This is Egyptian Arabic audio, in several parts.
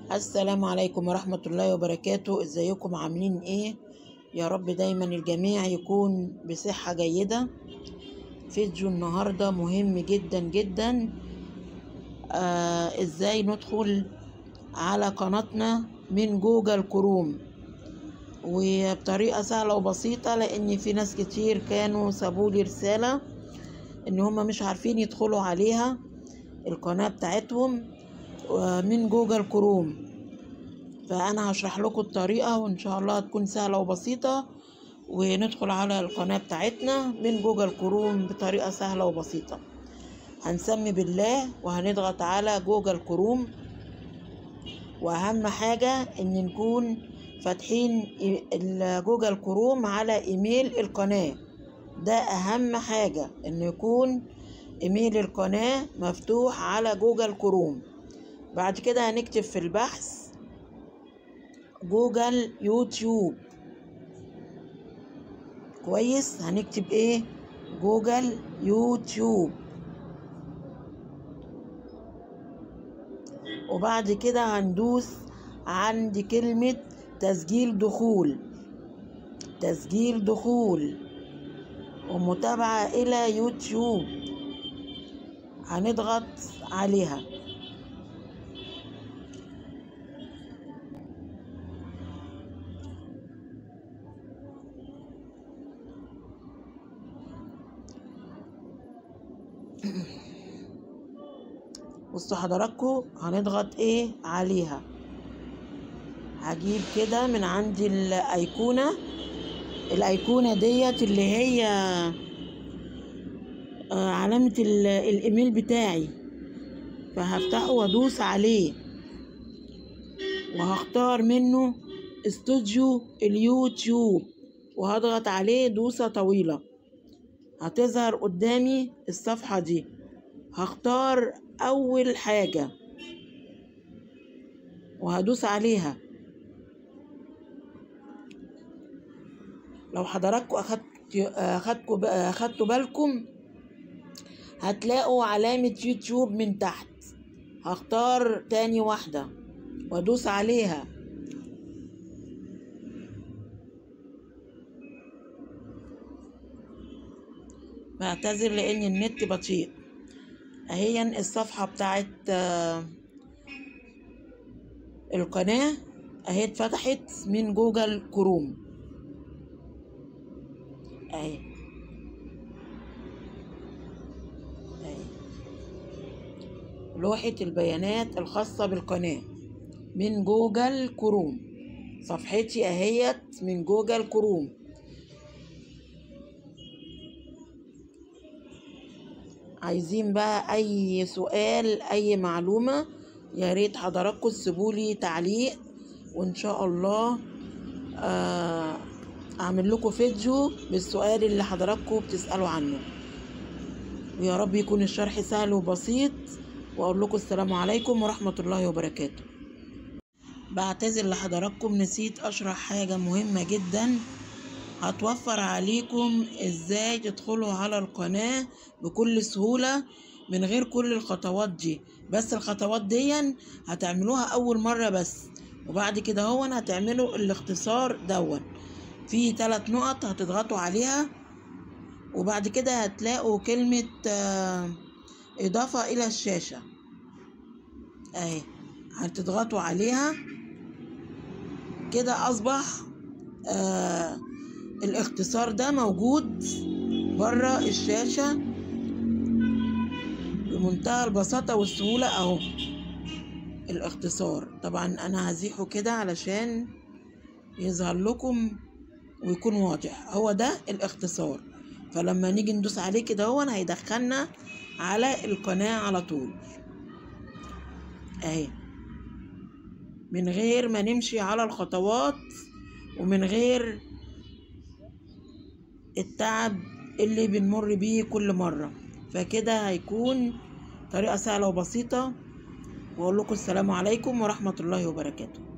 السلام عليكم ورحمة الله وبركاته ازيكم عاملين ايه يا رب دايما الجميع يكون بصحة جيدة فيديو النهاردة مهم جدا جدا آه ازاي ندخل على قناتنا من جوجل كروم وبطريقة سهلة وبسيطة لان في ناس كتير كانوا سابولي رسالة ان هما مش عارفين يدخلوا عليها القناة بتاعتهم من جوجل كروم فانا هشرح لكم الطريقة وان شاء الله تكون سهلة وبسيطة وندخل على القناة بتاعتنا من جوجل كروم بطريقة سهلة وبسيطة هنسمي بالله وهنضغط على جوجل كروم واهم حاجة ان نكون فاتحين جوجل كروم على ايميل القناة ده اهم حاجة ان يكون ايميل القناة مفتوح على جوجل كروم بعد كده هنكتب في البحث جوجل يوتيوب كويس هنكتب ايه جوجل يوتيوب وبعد كده هندوس عند كلمة تسجيل دخول تسجيل دخول ومتابعة إلى يوتيوب هنضغط عليها بصوا حضراتكم هنضغط ايه عليها هجيب كده من عندي الايقونه الايقونه ديت اللي هي علامه الايميل بتاعي فهفتحه وادوس عليه وهختار منه استوديو اليوتيوب وهضغط عليه دوسه طويله هتظهر قدامي الصفحه دي هختار اول حاجه وهدوس عليها لو حضراتكم اخدت اخدتوا اخدتوا بالكم هتلاقوا علامة يوتيوب من تحت هختار تاني واحدة وادوس عليها بعتذر لان النت بطيء اهي الصفحة بتاعت القناة اهي اتفتحت من جوجل كروم اهي اهي لوحة البيانات الخاصة بالقناة من جوجل كروم صفحتي اهيت من جوجل كروم عايزين بقى اي سؤال اي معلومة يا ريت حضراتكم تسيبولي تعليق وان شاء الله اعمل لكم فيديو بالسؤال اللي حضراتكم بتسألوا عنه ويا رب يكون الشرح سهل وبسيط واقول لكم السلام عليكم ورحمة الله وبركاته بعتذر لحضراتكم نسيت اشرح حاجة مهمة جدا هتوفر عليكم ازاي تدخلوا على القناة بكل سهولة من غير كل الخطوات دي بس الخطوات دي هتعملوها اول مرة بس وبعد كده هو هتعملوا الاختصار دون في ثلاث نقط هتضغطوا عليها وبعد كده هتلاقوا كلمة اضافة الى الشاشة اهي هتضغطوا عليها كده اصبح آه الاختصار ده موجود بره الشاشة بمنتهى البساطة والسهولة اهو الاختصار طبعا انا هزيحه كده علشان يظهر لكم ويكون واضح هو ده الاختصار فلما نيجي ندوس عليه كده هو هيدخلنا على القناة على طول اهي من غير ما نمشي على الخطوات ومن غير التعب اللي بنمر بيه كل مرة فكده هيكون طريقة سهلة وبسيطة واقول لكم السلام عليكم ورحمة الله وبركاته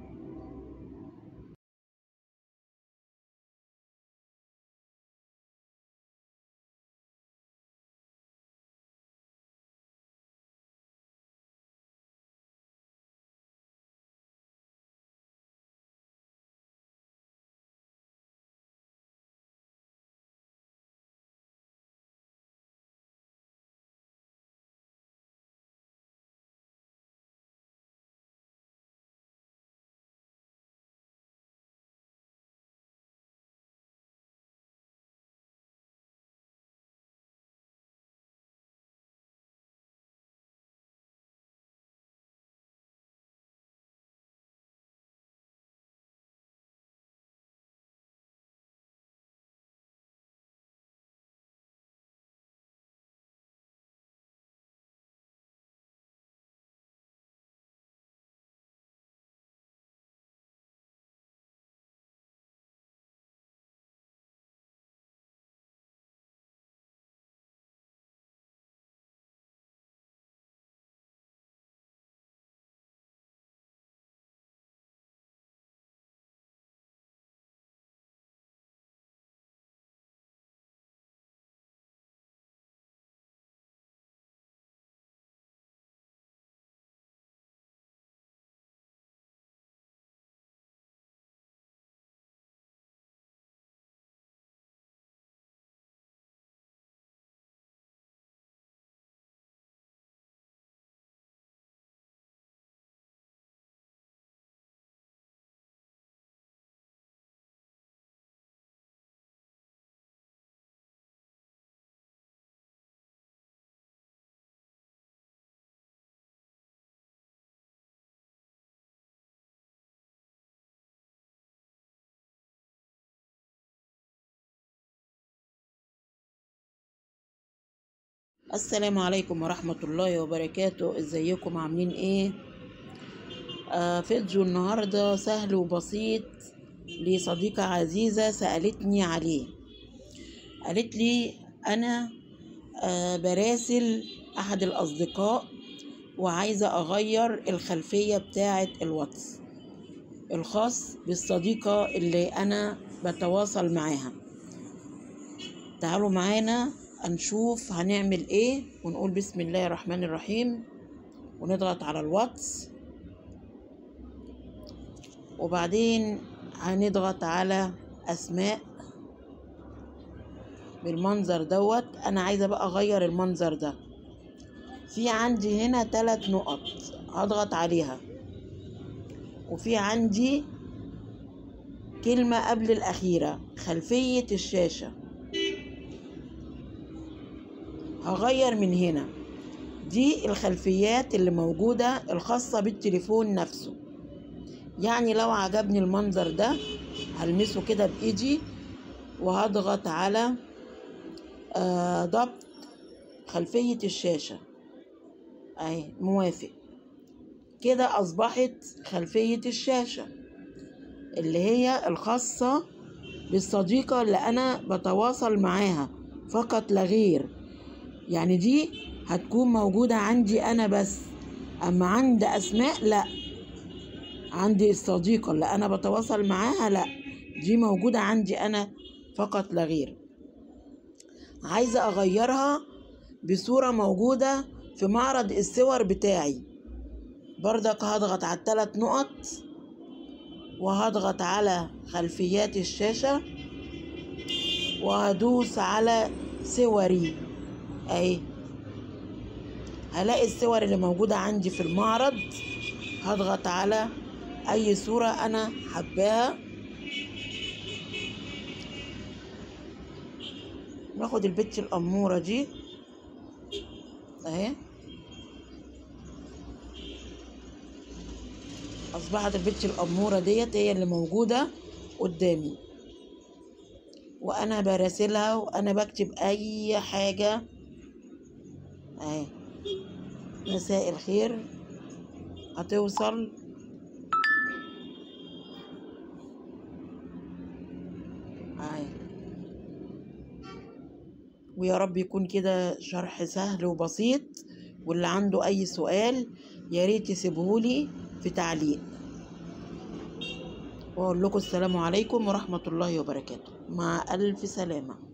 السلام عليكم ورحمة الله وبركاته ازيكم عاملين ايه آه فيديو النهاردة سهل وبسيط لصديقة عزيزة سألتني عليه قالت لي أنا آه براسل أحد الأصدقاء وعايزة أغير الخلفية بتاعة الواتس الخاص بالصديقة اللي أنا بتواصل معاها تعالوا معانا نشوف هنعمل ايه ونقول بسم الله الرحمن الرحيم ونضغط على الواتس وبعدين هنضغط على اسماء بالمنظر دوت انا عايزه بقى اغير المنظر ده في عندي هنا ثلاث نقط هضغط عليها وفي عندي كلمة قبل الأخيرة خلفية الشاشة هغير من هنا دي الخلفيات اللي موجودة الخاصة بالتليفون نفسه يعني لو عجبني المنظر ده هلمسه كده بإيدي وهضغط على آه ضبط خلفية الشاشة اهي موافق كده أصبحت خلفية الشاشة اللي هي الخاصة بالصديقة اللي أنا بتواصل معاها فقط لا غير يعني دي هتكون موجودة عندي أنا بس أما عند أسماء لأ عندي الصديقة اللي أنا بتواصل معاها لأ دي موجودة عندي أنا فقط لا غير عايزة أغيرها بصورة موجودة في معرض الصور بتاعي بردك هضغط على الثلاث نقط وهضغط على خلفيات الشاشة وهدوس على صوري اهي هلاقي الصور اللي موجودة عندي في المعرض هضغط على اي صورة انا حباها ناخد البت الأمورة دي اهي أصبحت البت الأمورة ديت هي اللي موجودة قدامي وأنا براسلها وأنا بكتب أي حاجة اهي مساء الخير هتوصل اهي ويا رب يكون كده شرح سهل وبسيط واللي عنده اي سؤال يا ريت يسيبهولي في تعليق واقول لكم السلام عليكم ورحمة الله وبركاته مع الف سلامة